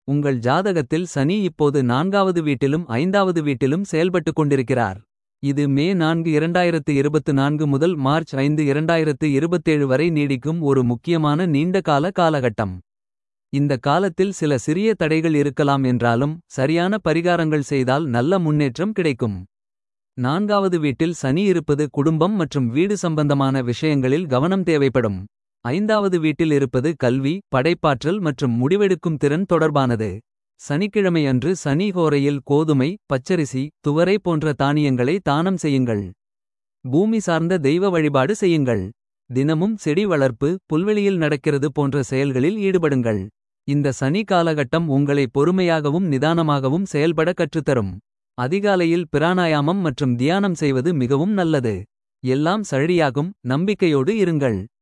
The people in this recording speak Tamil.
உங்கள் ஜாதகத்தில் சனி இப்போது நான்காவது வீட்டிலும் ஐந்தாவது வீட்டிலும் செயல்பட்டுக் கொண்டிருக்கிறார். இது மே நான்கு இரண்டாயிரத்து இருபத்து நான்கு முதல் மார்ச் ஐந்து இரண்டாயிரத்து இருபத்தேழு வரை நீடிக்கும் ஒரு முக்கியமான நீண்ட கால காலகட்டம். இந்த காலத்தில் சில சிறிய தடைகள் இருக்கலாம் என்றாலும் சரியான பரிகாரங்கள் செய்தால் நல்ல முன்னேற்றம் கிடைக்கும். நான்காவது வீட்டில் சனி இருப்பது குடும்பம் மற்றும் வீடு சம்பந்தமான விஷயங்களில் கவனம் தேவைப்படும். ஐந்தாவது வீட்டில் இருப்பது கல்வி படைப்பாற்றல் மற்றும் முடிவெடுக்கும் திறன் தொடர்பானது. சனிக்கிழமை அன்று சனி ஹோரையில் கோதுமை பச்சரிசி துவரை போன்ற தானியங்களை தானம் செய்யுங்கள். பூமி சார்ந்த தெய்வ வழிபாடு செய்யுங்கள். தினமும் செடி வளர்ப்பு புல்வெளியில் நடக்கிறது போன்ற செயல்களில் ஈடுபடுங்கள். இந்த சனி காலகட்டம் உங்களை பொறுமையாகவும் நிதானமாகவும் செயல்பட கற்றுத்தரும். அதிகாலையில் பிராணாயாமம் மற்றும் தியானம் செய்வது மிகவும் நல்லது. எல்லாம் சரியாகும் நம்பிக்கையோடு இருங்கள்.